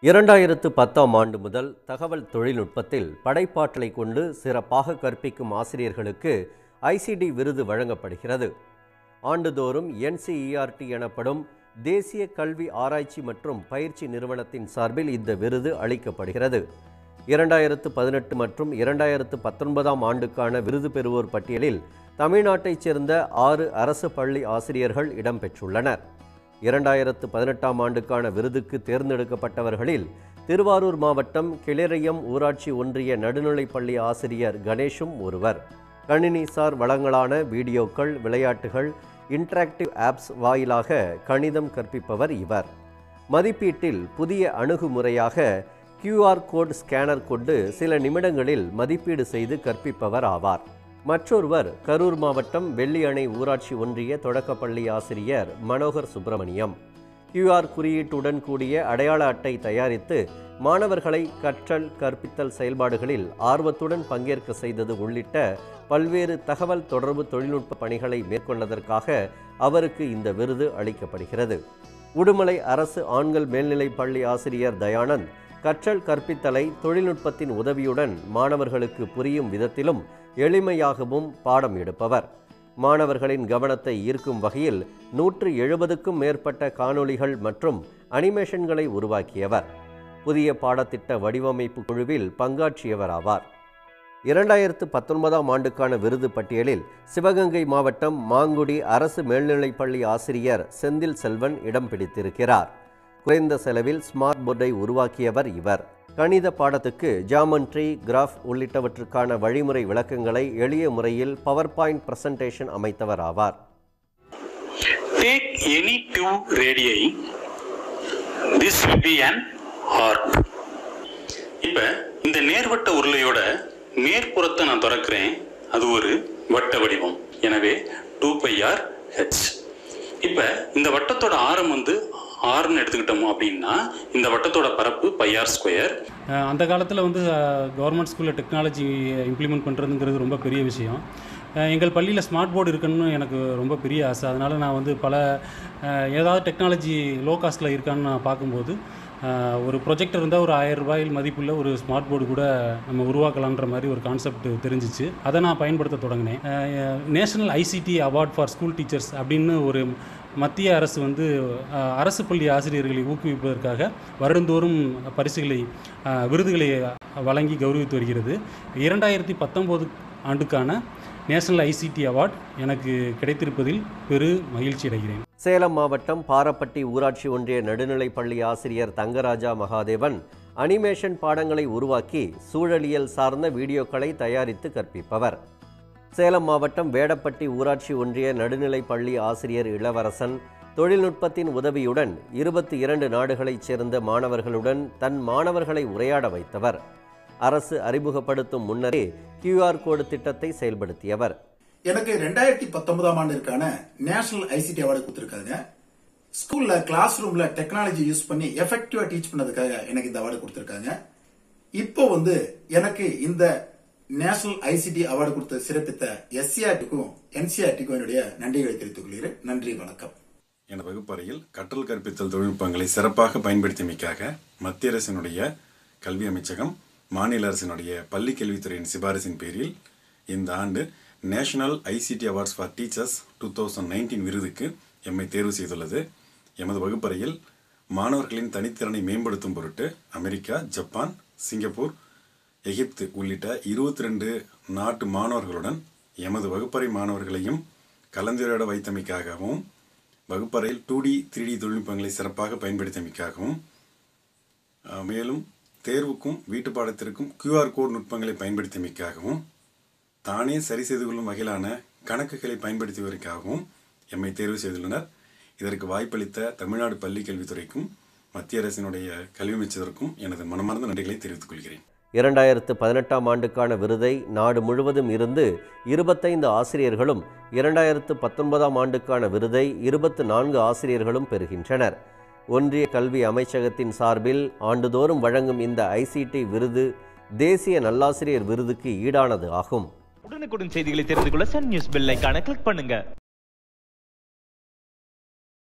இரண்டாயிரத்து பத்தாம் ஆண்டு முதல் தகவல் தொழில்நுட்பத்தில் படைப்பாற்றலை கொண்டு சிறப்பாக கற்பிக்கும் ஆசிரியர்களுக்கு ஐசிடி விருது வழங்கப்படுகிறது ஆண்டுதோறும் என்சிஇஆர்டி எனப்படும் தேசிய கல்வி ஆராய்ச்சி மற்றும் பயிற்சி நிறுவனத்தின் சார்பில் இந்த விருது அளிக்கப்படுகிறது இரண்டாயிரத்து பதினெட்டு மற்றும் இரண்டாயிரத்து பத்தொன்பதாம் ஆண்டுக்கான விருது பெறுவோர் பட்டியலில் தமிழ்நாட்டைச் சேர்ந்த ஆறு அரசு பள்ளி ஆசிரியர்கள் இடம்பெற்றுள்ளனர் இரண்டாயிரத்து பதினெட்டாம் ஆண்டுக்கான விருதுக்கு தேர்ந்தெடுக்கப்பட்டவர்களில் திருவாரூர் மாவட்டம் கிளிரையம் ஊராட்சி ஒன்றிய நடுநிலைப்பள்ளி ஆசிரியர் கணேஷும் ஒருவர் கணினிசார் வளங்களான வீடியோக்கள் விளையாட்டுகள் இன்டராக்டிவ் ஆப்ஸ் வாயிலாக கணிதம் கற்பிப்பவர் இவர் மதிப்பீட்டில் புதிய அணுகுமுறையாக QR கோட் ஸ்கேனர் கொண்டு சில நிமிடங்களில் மதிப்பீடு செய்து கற்பிப்பவர் ஆவார் மற்றொருவர் கரூர் மாவட்டம் வெள்ளியணை ஊராட்சி ஒன்றிய தொடக்கப்பள்ளி ஆசிரியர் மனோகர் சுப்பிரமணியம் QR குறியீட்டுடன் கூடிய அடையாள அட்டை தயாரித்து மாணவர்களை கற்றல் கற்பித்தல் செயல்பாடுகளில் ஆர்வத்துடன் பங்கேற்க செய்தது உள்ளிட்ட பல்வேறு தகவல் தொடர்பு தொழில்நுட்ப பணிகளை மேற்கொண்டதற்காக அவருக்கு இந்த விருது அளிக்கப்படுகிறது உடுமலை அரசு ஆண்கள் மேல்நிலைப் பள்ளி ஆசிரியர் தயானந்த் கற்றல் கற்பித்தலை தொழில்நுட்பத்தின் உதவியுடன் மாணவர்களுக்கு புரியும் விதத்திலும் எளிமையாகவும் பாடம் எடுப்பவர் மாணவர்களின் கவனத்தை ஈர்க்கும் வகையில் நூற்று எழுபதுக்கும் மேற்பட்ட காணொளிகள் மற்றும் அனிமேஷன்களை உருவாக்கியவர் புதிய பாடத்திட்ட வடிவமைப்பு குழுவில் பங்காற்றியவர் ஆவார் இரண்டாயிரத்து பத்தொன்பதாம் ஆண்டுக்கான விருது பட்டியலில் சிவகங்கை மாவட்டம் மாங்குடி அரசு மேல்நிலைப்பள்ளி ஆசிரியர் செந்தில் செல்வன் இடம் பிடித்திருக்கிறார் குறைந்த செலவில் ஸ்மார்ட் போர்டை உருவாக்கியவர் இவர் கணித பாடத்துக்கு ஜாமன்ட்ரி கிராஃப் உள்ளிட்டவற்றுக்கான வழிமுறை விளக்கங்களை எளிய முறையில் பவர் பாயிண்ட் பிரசன்டேஷன் அமைத்தவர் ஆவார் Take any two radii. This will be an arc. இப்ப இந்த நேர்வட்ட உருளையோட மேற்புறத்தை நான் திறக்கிறேன் அது ஒரு வட்ட வடிவம் எனவே டூ பை ஆர் ஹெச் இப்ப இந்த வட்டத்தோட ஆரம் வந்து ஆறுன்னு எடுத்துக்கிட்டோம் அப்படின்னா இந்த வட்டத்தோட பரப்பு பை ஆர் ஸ்கொயர் அஹ் அந்த காலத்தில் வந்து கவர்மெண்ட் ஸ்கூலில் டெக்னாலஜி இம்ப்ளிமெண்ட் பண்ணுறதுங்கிறது ரொம்ப பெரிய விஷயம் அஹ் எங்கள் பள்ளியில் ஸ்மார்ட் போர்டு இருக்குன்னு எனக்கு ரொம்ப பெரிய ஆசை அதனால் நான் வந்து பல அஹ் ஏதாவது டெக்னாலஜி லோ காஸ்ட்டில் இருக்கான்னு நான் பார்க்கும்போது அஹ் ஒரு ப்ரொஜெக்டர் இருந்தால் ஒரு ஆயிரம் ரூபாயில் மதிப்புள்ள ஒரு ஸ்மார்ட் போர்டு கூட நம்ம உருவாக்கலான்ற மாதிரி ஒரு கான்செப்ட் தெரிஞ்சிச்சு அதை நான் பயன்படுத்த தொடங்கினேன் national ICT award for school teachers அப்படின்னு ஒரு மத்திய அரசு வந்து அஹ், அரசு பள்ளி ஆசிரியர்களை ஊக்குவிப்பதற்காக வருடந்தோறும் பரிசுகளை அஹ், விருதுகளை வழங்கி கௌரவித்து வருகிறது இரண்டாயிரத்தி பத்தொம்போது ஆண்டுக்கான நேஷனல் ஐசிடி அவார்ட் எனக்கு கிடைத்திருப்பதில் பெரு மகிழ்ச்சி அடைகிறேன் சேலம் மாவட்டம் பாரப்பட்டி ஊராட்சி ஒன்றிய நடுநிலைப்பள்ளி ஆசிரியர் தங்கராஜா மகாதேவன் அனிமேஷன் பாடங்களை உருவாக்கி சூழலியல் சார்ந்த வீடியோக்களை தயாரித்து கற்பிப்பவர் சேலம் மாவட்டம் வேடப்பட்டி ஊராட்சி ஒன்றிய நடுநிலைப்பள்ளி ஆசிரியர் இளவரசன் தொழில்நுட்பத்தின் உதவியுடன் இருபத்தி இரண்டு நாடுகளைச் சேர்ந்த மாணவர்களுடன் தன் மாணவர்களை உரையாட வைத்தவர் அரசு அறிமுகப்படுத்தும் முன்னரே QR கோடு திட்டத்தை செயல்படுத்தியவர் எனக்கு ரெண்டாயிரத்தி பத்தொன்பதாம் ஆண்டிற்கான நேஷனல் ஐசிடி அவார்டு கொடுத்திருக்காங்க ஸ்கூல்ல கிளாஸ் ரூம்ல டெக்னாலஜி யூஸ் பண்ணி எஃபெக்டிவா டீச் பண்ணதுக்காக எனக்கு இந்த அவார்டு கொடுத்திருக்காங்க இப்போ வந்து எனக்கு இந்த நேஷனல் ஐசிடி அவார்டு கொடுத்த சிறப்பித்த எஸ்சிஆர்டிக்கும் என்சிஆர்டிக்கும் என்னுடைய நன்றிகளை தெரிவித்துக் கொள்கிறேன் நன்றி வணக்கம் எனது வகுப்பறையில் கற்றல் கற்பித்தல் தொழில்நுட்பங்களை சிறப்பாக பயன்படுத்தியமைக்காக மத்திய அரசினுடைய கல்வி அமைச்சகம் மாநில அரசினுடைய பள்ளி கல்வித்துறையின் சிபாரிசின் பேரில் இந்த ஆண்டு national ICT awards for teachers two thousand nineteen விருதுக்கு எம்மை தேர்வு செய்துள்ளது எமது வகுப்பறையில் மாணவர்களின் தனித்திறனை மேம்படுத்தும் பொருட்டு அமெரிக்கா ஜப்பான் சிங்கப்பூர் எகிப்து உள்ளிட்ட இருபத்தி ரெண்டு நாட்டு மாணவர்களுடன் எமது வகுப்பறை மாணவர்களையும் கலந்துரையாட வைத்தமைக்காகவும் வகுப்பறையில் டூ டி த்ரீ டி தொழில்நுட்பங்களை சிறப்பாக பயன்படுத்தியமைக்காகவும் அஹ், மேலும் தேர்வுக்கும் வீட்டு பாடத்திற்கும் QR கோட் நுட்பங்களை பயன்படுத்தியமைக்காகவும் தானே சரி செய்து கொள்ளும் வகையிலான கணக்குகளை பயன்படுத்தியதற்காகவும் எம்மை தேர்வு செய்துள்ளனர் இதற்கு வாய்ப்பளித்த தமிழ்நாடு பள்ளி கல்வித்துறைக்கும் மத்திய அரசினுடைய கல்வி அமைச்சருக்கும் எனது மனமார்ந்த நன்றிகளை தெரிவித்துக் கொள்கிறேன் இரண்டாயிரத்து பதினெட்டாம் ஆண்டுக்கான விருதை நாடு முழுவதும் இருந்து இருபத்தைந்து ஆசிரியர்களும் இரண்டாயிரத்து பத்தொன்பதாம் ஆண்டுக்கான விருதை இருபத்து நான்கு ஆசிரியர்களும் பெறுகின்றனர் ஒன்றிய கல்வி அமைச்சகத்தின் சார்பில் ஆண்டுதோறும் வழங்கும் இந்த ஐசிடி விருது தேசிய நல்லாசிரியர் விருதுக்கு ஈடானது ஆகும் உடனுக்குடன் செய்திகளை தெரிந்து கொள்ள சன் நியூஸ் பெல் ஐகானை கிளிக் பண்ணுங்க